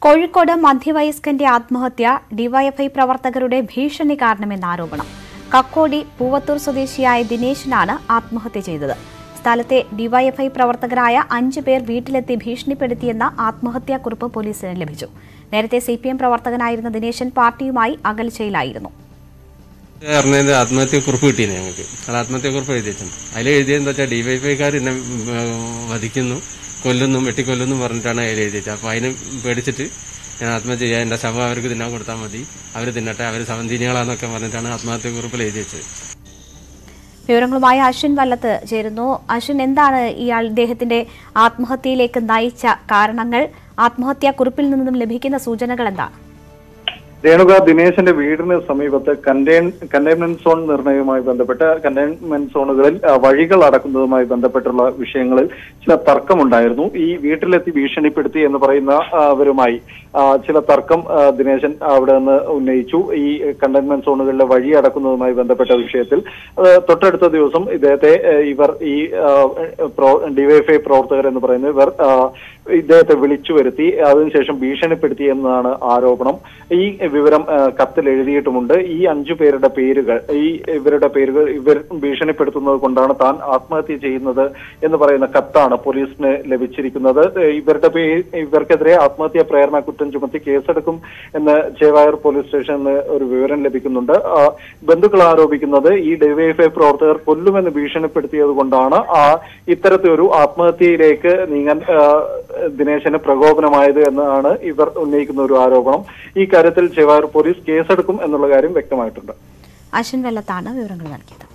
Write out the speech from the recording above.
കോഴിക്കോട് മധ്യവയസ്കന്റെ ആത്മഹത്യ ഡിവൈഎഫ്ഐ പ്രവർത്തകരുടെ ഭീഷണി കാരണമെന്ന ആരോപണം കക്കോടി പൂവത്തൂർ സ്വദേശിയായ ദിനേശിനാണ് ആത്മഹത്യ ചെയ്തത് സ്ഥലത്തെ ഡിവൈഎഫ്ഐ പ്രവർത്തകരായ അഞ്ചു പേർ വീട്ടിലെത്തി ഭീഷണിപ്പെടുത്തിയെന്ന ആത്മഹത്യാക്കുറിപ്പ് പോലീസിന് ലഭിച്ചു നേരത്തെ സി പ്രവർത്തകനായിരുന്ന ദിനേശൻ പാർട്ടിയുമായി അകൽച്ചയിലായിരുന്നു പറഞ്ഞതിന്റെ ആത്മഹത്യ കുറിപ്പ് കിട്ടിയത് ഞങ്ങൾക്ക് അത് ആത്മഹത്യ കുറിപ്പ് എഴുതി വെച്ചിട്ടുണ്ട് അതിൽ എഴുതിയെന്ന് വെച്ചാൽ ഡിവൈഫൈക്കാർ എന്നെ ഉം, വധിക്കുന്നു കൊല്ലുന്നു വെട്ടിക്കൊല്ലുന്നു പറഞ്ഞിട്ടാണ് അതിൽ എഴുതി വെച്ചത് അപ്പോൾ അതിന് പേടിച്ചിട്ട് ഞാൻ ആത്മഹത്യ ചെയ്യാൻ എൻ്റെ ശവം അവർക്ക് തിന്നാൻ കൊടുത്താൽ മതി അവർ തിന്നട്ടെ അവർ സമന്തിനികളാന്നൊക്കെ പറഞ്ഞിട്ടാണ് ആത്മഹത്യ കുറിപ്പിൽ എഴുതി വെച്ചത് വിവരങ്ങളുമായി അശ്വിൻ വല്ലത്ത് ചേരുന്നു അശ്വിൻ എന്താണ് ഇയാൾ ഇദ്ദേഹത്തിന്റെ ആത്മഹത്യയിലേക്ക് നയിച്ച കാരണങ്ങൾ ആത്മഹത്യാക്കുറിപ്പിൽ നിന്നും ലഭിക്കുന്ന സൂചനകൾ എന്താണ് രേണുക ദിനേശന്റെ വീടിന് സമീപത്ത് കണ്ടെയ്ൻ കണ്ടെയ്ൻമെന്റ് സോൺ നിർണയവുമായി ബന്ധപ്പെട്ട് കണ്ടെയ്ൻമെന്റ് സോണുകളിൽ ആ, വഴികൾ അടക്കുന്നതുമായി ബന്ധപ്പെട്ടുള്ള വിഷയങ്ങളിൽ ചില തർക്കമുണ്ടായിരുന്നു ഈ വീട്ടിലെത്തി ഭീഷണിപ്പെടുത്തി എന്ന് പറയുന്ന ആ, അവരുമായി ആ, ചില തർക്കം ആ, ദിനേശൻ അവിടെ നിന്ന് ഉന്നയിച്ചു ഈ കണ്ടെയ്ൻമെന്റ് സോണുകളിലെ വഴി അടക്കുന്നതുമായി ബന്ധപ്പെട്ട വിഷയത്തിൽ അത് തൊട്ടടുത്ത ദിവസം ഇദ്ദേഹത്തെ ആ, ഇവർ ഈ ആ, പ്രോ- ഡിവൈഎഫ്ഐ പ്രവർത്തകർ എന്ന് പറയുന്നത് ഇവർ ആ, ഇദ്ദേഹത്തെ വിളിച്ചു വരുത്തി അതിനുശേഷം ഭീഷണിപ്പെടുത്തി എന്നതാണ് ആരോപണം ഈ വിവരം ആ, കത്തിൽ എഴുതിയിട്ടുമുണ്ട് ഈ അഞ്ചു പേരുടെ പേരുകൾ ഈ ഇവരുടെ പേരുകൾ ഇവർ ഭീഷണിപ്പെടുത്തുന്നത് കൊണ്ടാണ് താൻ ആത്മഹത്യ ചെയ്യുന്നത് എന്ന് പറയുന്ന കത്താണ് പോലീസിന് ലഭിച്ചിരിക്കുന്നത് ഇവരുടെ പേ- ഇവർക്കെതിരെ ആത്മഹത്യാ പ്രേരണ കുറ്റം ചുമത്തി കേസെടുക്കും എന്ന് ചേവായൂർ പോലീസ് സ്റ്റേഷനിൽ നിന്ന് ഒരു വിവരം ലഭിക്കുന്നുണ്ട് ആ, ബന്ധുക്കൾ ആരോപിക്കുന്നത് ഈ ഡിവൈഎഫ്ഐ പ്രവർത്തകർ കൊല്ലുമെന്ന് ഭീഷണിപ്പെടുത്തിയത് കൊണ്ടാണ് ആ ഇത്തരത്തിലൊരു ആത്മഹത്യയിലേക്ക് നീങ്ങാൻ ആ, ദിനേശന് പ്രകോപനമായത് എന്നാണ് ഇവർ ഉന്നയിക്കുന്ന ഒരു ആരോപണം ഈ കാര്യത്തിൽ ചേവായൂർ പോലീസ് കേസെടുക്കും എന്നുള്ള കാര്യം വ്യക്തമായിട്ടുണ്ട് അശ്വിൻ വെല്ലത്താണ് വിവരങ്ങൾ നൽകിയത്